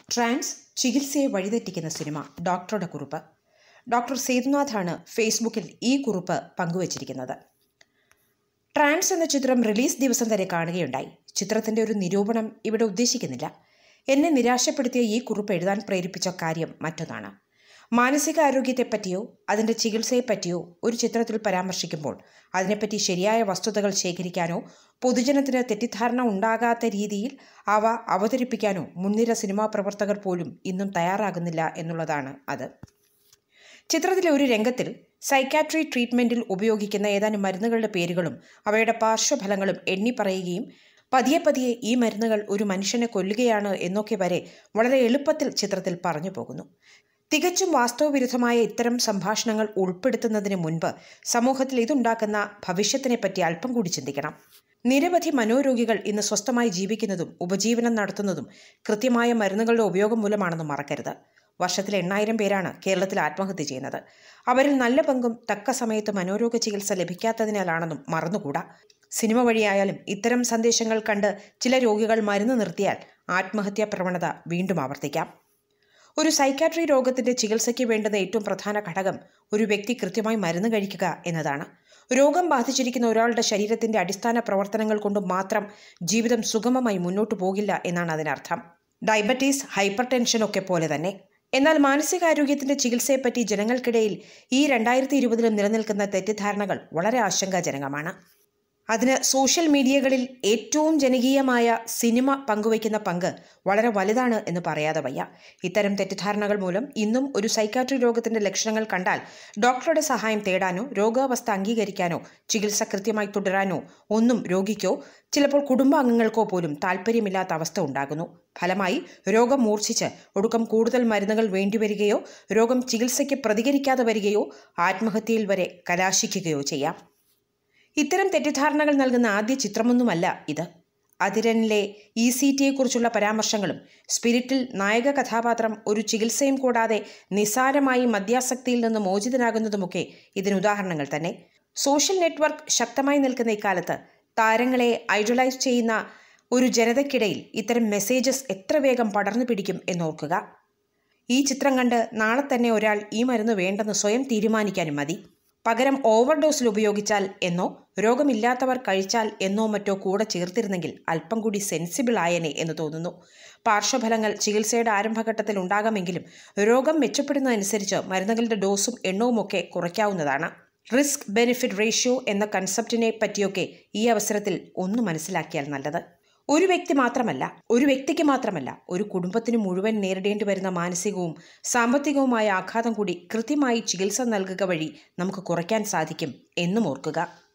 trans ചികിത്സയെ വഴിതെറ്റിക്കുന്ന cinema ഡോക്ടറുടെ കുറിപ്പ് doctor സേതുനാഥാണ് ഫേസ്ബുക്കിൽ ഈ കുറിപ്പ് പങ്കുവച്ചിരിക്കുന്നത് ട്രാൻസ് എന്ന ചിത്രം റിലീസ് ദിവസം തന്നെ കാണുകയുണ്ടായി ചിത്രത്തിന്റെ ഒരു നിരൂപണം ഇവിടെ ഉദ്ദേശിക്കുന്നില്ല എന്നെ നിരാശപ്പെടുത്തിയ ഈ കുറിപ്പ് എഴുതാൻ പ്രേരിപ്പിച്ച കാര്യം മറ്റൊന്നാണ് മാനസികാരോഗ്യത്തെപ്പറ്റിയോ അതിൻ്റെ ചികിത്സയെപ്പറ്റിയോ ഒരു ചിത്രത്തിൽ പരാമർശിക്കുമ്പോൾ അതിനെപ്പറ്റി ശരിയായ വസ്തുതകൾ ശേഖരിക്കാനോ പൊതുജനത്തിന് തെറ്റിദ്ധാരണ ഉണ്ടാകാത്ത രീതിയിൽ അവ അവതരിപ്പിക്കാനോ മുൻനിര സിനിമാ പ്രവർത്തകർ പോലും ഇന്നും തയ്യാറാകുന്നില്ല എന്നുള്ളതാണ് അത് ചിത്രത്തിലെ ഒരു രംഗത്തിൽ സൈക്കാട്രി ട്രീറ്റ്മെന്റിൽ ഉപയോഗിക്കുന്ന ഏതാനും മരുന്നുകളുടെ പേരുകളും അവയുടെ പാർശ്വഫലങ്ങളും എണ്ണി പറയുകയും പതിയെ പതിയെ ഈ മരുന്നുകൾ ഒരു മനുഷ്യനെ കൊല്ലുകയാണ് എന്നൊക്കെ വരെ വളരെ എളുപ്പത്തിൽ ചിത്രത്തിൽ പറഞ്ഞു പോകുന്നു തികച്ചും വാസ്തവവിരുദ്ധമായ ഇത്തരം സംഭാഷണങ്ങൾ ഉൾപ്പെടുത്തുന്നതിന് മുൻപ് സമൂഹത്തിൽ ഇതുണ്ടാക്കുന്ന ഭവിഷ്യത്തിനെപ്പറ്റി അല്പം കൂടി ചിന്തിക്കണം നിരവധി മനോരോഗികൾ ഇന്ന് സ്വസ്ഥമായി ജീവിക്കുന്നതും ഉപജീവനം നടത്തുന്നതും കൃത്യമായ മരുന്നുകളുടെ ഉപയോഗം മൂലമാണെന്ന് മറക്കരുത് വർഷത്തിൽ എണ്ണായിരം പേരാണ് കേരളത്തിൽ ആത്മഹത്യ ചെയ്യുന്നത് അവരിൽ നല്ല പങ്കും തക്ക സമയത്ത് മനോരോഗ ചികിത്സ ലഭിക്കാത്തതിനാലാണെന്നും മറന്നുകൂടാ സിനിമ വഴിയായാലും ഇത്തരം സന്ദേശങ്ങൾ കണ്ട് ചില രോഗികൾ മരുന്ന് നിർത്തിയാൽ ആത്മഹത്യാ പ്രവണത വീണ്ടും ആവർത്തിക്കാം ഒരു സൈക്കാട്രി രോഗത്തിന്റെ ചികിത്സയ്ക്ക് വേണ്ടുന്ന ഏറ്റവും പ്രധാന ഘടകം ഒരു വ്യക്തി കൃത്യമായി മരുന്ന് കഴിക്കുക എന്നതാണ് രോഗം ബാധിച്ചിരിക്കുന്ന ഒരാളുടെ ശരീരത്തിന്റെ അടിസ്ഥാന പ്രവർത്തനങ്ങൾ കൊണ്ട് മാത്രം ജീവിതം സുഗമമായി മുന്നോട്ടു പോകില്ല എന്നാണ് അതിനർത്ഥം ഡയബറ്റീസ് ഹൈപ്പർ ടെൻഷൻ ഒക്കെ പോലെ തന്നെ എന്നാൽ മാനസികാരോഗ്യത്തിന്റെ ചികിത്സയെപ്പറ്റി ജനങ്ങൾക്കിടയിൽ ഈ രണ്ടായിരത്തി ഇരുപതിലും നിലനിൽക്കുന്ന തെറ്റിദ്ധാരണകൾ വളരെ ആശങ്കാജനകമാണ് അതിന് സോഷ്യൽ മീഡിയകളിൽ ഏറ്റവും ജനകീയമായ സിനിമ പങ്കുവയ്ക്കുന്ന പങ്ക് വളരെ വലുതാണ് എന്ന് പറയാതെ വയ്യ ഇത്തരം തെറ്റിദ്ധാരണകൾ മൂലം ഇന്നും ഒരു സൈക്കാട്രി രോഗത്തിന്റെ ലക്ഷണങ്ങൾ കണ്ടാൽ ഡോക്ടറുടെ സഹായം തേടാനോ രോഗാവസ്ഥ അംഗീകരിക്കാനോ ചികിത്സ കൃത്യമായി തുടരാനോ ഒന്നും രോഗിക്കോ ചിലപ്പോൾ കുടുംബാംഗങ്ങൾക്കോ പോലും താല്പര്യമില്ലാത്ത അവസ്ഥ ഉണ്ടാകുന്നു ഫലമായി രോഗം മൂർച്ഛിച്ച് ഒടുക്കം കൂടുതൽ മരുന്നുകൾ വേണ്ടിവരികയോ രോഗം ചികിത്സയ്ക്ക് പ്രതികരിക്കാതെ വരികയോ ആത്മഹത്യയിൽ വരെ കലാശിക്കുകയോ ചെയ്യാം ഇത്തരം തെറ്റിദ്ധാരണകൾ നൽകുന്ന ആദ്യ ചിത്രമൊന്നുമല്ല ഇത് അതിരനിലെ ഇ സി ടിയെക്കുറിച്ചുള്ള പരാമർശങ്ങളും സ്പിരിറ്റിൽ നായക കഥാപാത്രം ഒരു ചികിത്സയും കൂടാതെ നിസാരമായി മദ്യാസക്തിയിൽ നിന്ന് മോചിതനാകുന്നതുമൊക്കെ ഇതിനുദാഹരണങ്ങൾ തന്നെ സോഷ്യൽ നെറ്റ്വർക്ക് ശക്തമായി നിൽക്കുന്ന ഇക്കാലത്ത് താരങ്ങളെ ഐഡലൈസ് ചെയ്യുന്ന ഒരു ജനതയ്ക്കിടയിൽ ഇത്തരം മെസ്സേജസ് എത്ര വേഗം പടർന്നു പിടിക്കും എന്നോർക്കുക ഈ ചിത്രം കണ്ട് നാളെ തന്നെ ഒരാൾ ഈ മരുന്ന് വേണ്ടെന്ന് സ്വയം തീരുമാനിക്കാനും മതി പകരം ഓവർഡോസിൽ ഉപയോഗിച്ചാൽ എന്നോ രോഗമില്ലാത്തവർ കഴിച്ചാൽ എന്നോ മറ്റോ കൂടെ ചേർത്തിരുന്നെങ്കിൽ അല്പം കൂടി സെൻസിബിൾ ആയേനെ എന്ന് തോന്നുന്നു പാർശ്വഫലങ്ങൾ ചികിത്സയുടെ ആരംഭഘട്ടത്തിൽ ഉണ്ടാകാമെങ്കിലും രോഗം മെച്ചപ്പെടുന്നതനുസരിച്ച് മരുന്നുകളുടെ ഡോസും എണ്ണവുമൊക്കെ കുറയ്ക്കാവുന്നതാണ് റിസ്ക് ബെനിഫിറ്റ് റേഷ്യോ എന്ന കൺസെപ്റ്റിനെ പറ്റിയൊക്കെ ഈ അവസരത്തിൽ ഒന്ന് മനസ്സിലാക്കിയാൽ നല്ലത് ഒരു വ്യക്തി മാത്രമല്ല ഒരു വ്യക്തിക്ക് മാത്രമല്ല ഒരു കുടുംബത്തിന് മുഴുവൻ നേരിടേണ്ടി വരുന്ന മാനസികവും സാമ്പത്തികവുമായ ആഘാതം കൂടി കൃത്യമായി ചികിത്സ നൽകുക വഴി നമുക്ക് കുറയ്ക്കാൻ സാധിക്കും എന്നും ഓർക്കുക